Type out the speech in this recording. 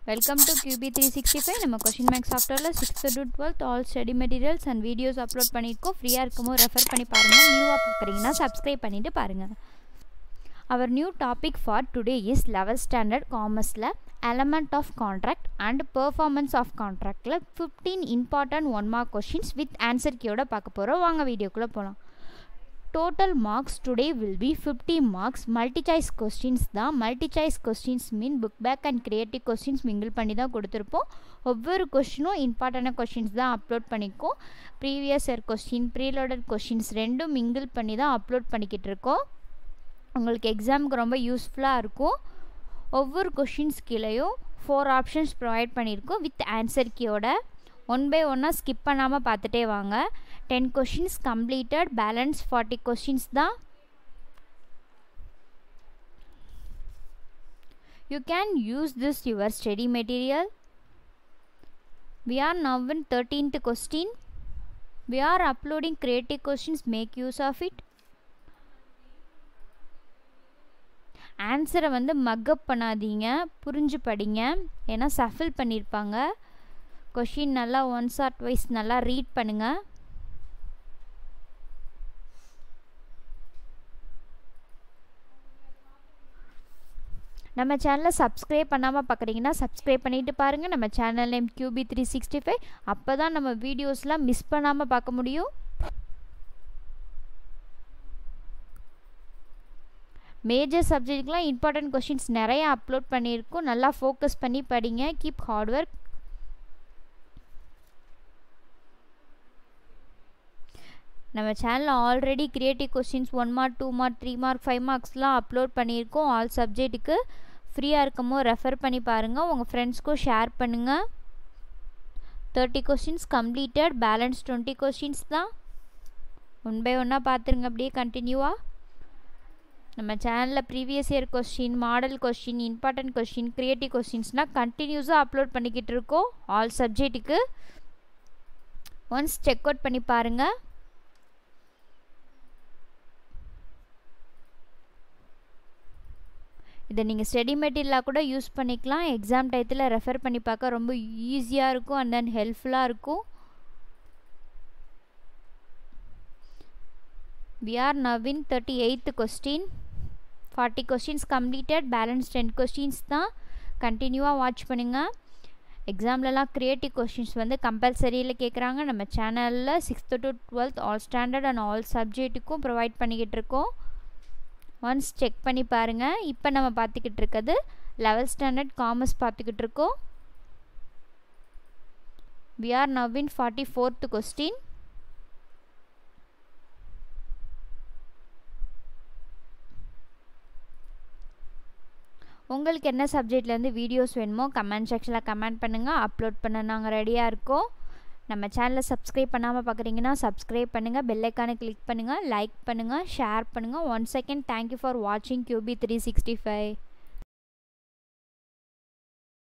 welcome to QB three sixty five நம்ம question max சாஃப்ட்வேரில் sixth to twelfth all study materials and videos upload பண்ணியிருக்கோம் ஃப்ரீயாக இருக்குமோ refer பண்ணி பாருங்கள் நியூவாக பார்க்குறீங்கன்னா சப்ஸ்கிரைப் பண்ணிவிட்டு பாருங்கள் அவர் new topic for today is level standard காமர்ஸில் element of contract and performance of கான்ட்ராக்டில் fifteen important one mark questions with answer கீயோட பார்க்க போகிறோம் வாங்க வீடியோக்குள்ளே போகலாம் total marks today will be fifty marks multi choice questions தான் multi choice questions mean book back and creative questions mingle பண்ணி தான் கொடுத்துருப்போம் ஒவ்வொரு கொஷினும் இம்பார்ட்டண்டான கொஷின்ஸ் தான் அப்லோட் பண்ணிக்கோம் previous year question preloaded questions ரெண்டும் மிங்கிள் பண்ணி தான் அப்லோட் பண்ணிக்கிட்டு இருக்கோம் உங்களுக்கு எக்ஸாமுக்கு ரொம்ப யூஸ்ஃபுல்லாக இருக்கும் ஒவ்வொரு கொஷின்ஸ் கீழேயும் ஃபோர் ஆப்ஷன்ஸ் ப்ரொவைட் பண்ணியிருக்கோம் வித் ஆன்சர் கீயோட ஒன் பை ஒன்னாக ஸ்கிப் பண்ணாமல் பார்த்துட்டே வாங்க ten questions completed balance forty questions தான் you can use this your study material we are now in thirteenth question we are uploading creative questions make use of it ஆன்சரை வந்து mug up பண்ணாதீங்க புரிஞ்சு படிங்க ஏன்னா சஃபில் பண்ணியிருப்பாங்க கொஷின் நல்லா ஒன்ஸ் ஆர் ட்வைஸ் நல்லா ரீட் பண்ணுங்கள் நம்ம சேனலை சப்ஸ்கிரைப் பண்ணாமல் பார்க்குறீங்கன்னா சப்ஸ்கிரைப் பண்ணிவிட்டு பாருங்கள் நம்ம channel name QB three sixty five அப்போ தான் நம்ம வீடியோஸ்லாம் மிஸ் பண்ணாமல் பார்க்க முடியும் மேஜர் சப்ஜெக்ட்லாம் இம்பார்ட்டன்ட் கொஷின்ஸ் நிறையா அப்லோட் பண்ணியிருக்கோம் நல்லா ஃபோக்கஸ் பண்ணி படிங்க கீப் ஹார்ட் ஒர்க் நம்ம சேனலில் already creative questions one mark two mark three mark five மார்க்ஸ்லாம் அப்லோட் பண்ணியிருக்கோம் ஆல் சப்ஜெக்ட்டுக்கு ஃப்ரீயாக இருக்கமோ ரெஃபர் பண்ணி பாருங்கள் உங்கள் ஃப்ரெண்ட்ஸ்க்கும் ஷேர் பண்ணுங்கள் thirty questions completed balance twenty questions தான் ஒன் பை ஒன்னாக பார்த்துருங்க அப்படியே கண்டினியூவாக நம்ம சேனலில் previous year question model question important question creative கொஸ்டின்ஸ்னால் கண்டினியூஸாக அப்லோட் பண்ணிக்கிட்டு இருக்கோம் ஆல் சப்ஜெக்ட்டுக்கு ஒன்ஸ் செக் அவுட் பண்ணி பாருங்கள் இதை நீங்கள் ஸ்டடி மெட்டீரியலாக கூட யூஸ் பண்ணிக்கலாம் எக்ஸாம் டயத்தில் ரெஃபர் பண்ணி பார்க்க ரொம்ப ஈஸியாக இருக்கும் அண்ட் தென் ஹெல்ப்ஃபுல்லாக இருக்கும் we are now in thirty eighth question forty questions completed balance ten questions தான் கண்டினியூவாக வாட்ச் பண்ணுங்கள் எக்ஸாம்லலாம் க்ரியேட்டிவ் கொஷின்ஸ் வந்து கம்பல்சரியில் கேட்குறாங்க நம்ம சேனலில் sixth to twelfth all standard and all சப்ஜெக்ட்டுக்கும் ப்ரொவைட் பண்ணிக்கிட்டு இருக்கோம் ஒன்ஸ் செக் பண்ணி பாருங்கள் இப்போ நம்ம பார்த்துக்கிட்டு இருக்கிறது லெவல்த் ஸ்டாண்டர்ட் காமர்ஸ் பார்த்துக்கிட்டு இருக்கோம் we are now in forty fourth question உங்களுக்கு என்ன சப்ஜெக்ட்லேருந்து வீடியோஸ் வேணுமோ கமெண்ட் செக்ஷனில் கமெண்ட் பண்ணுங்கள் அப்லோட் பண்ண நாங்கள் ரெடியாக இருக்கோம் நம்ம சேனலை சப்ஸ்கிரைப் பண்ணாமல் பார்க்குறீங்கன்னா சப்ஸ்கிரைப் பண்ணுங்கள் பெல்லைக்கானை கிளிக் பண்ணுங்கள் லைக் பண்ணுங்கள் ஷேர் பண்ணுங்கள் ஒன் செகண்ட் தேங்க்யூ ஃபார் வாட்சிங் கியூபி த்ரீ சிக்ஸ்டி ஃபைவ்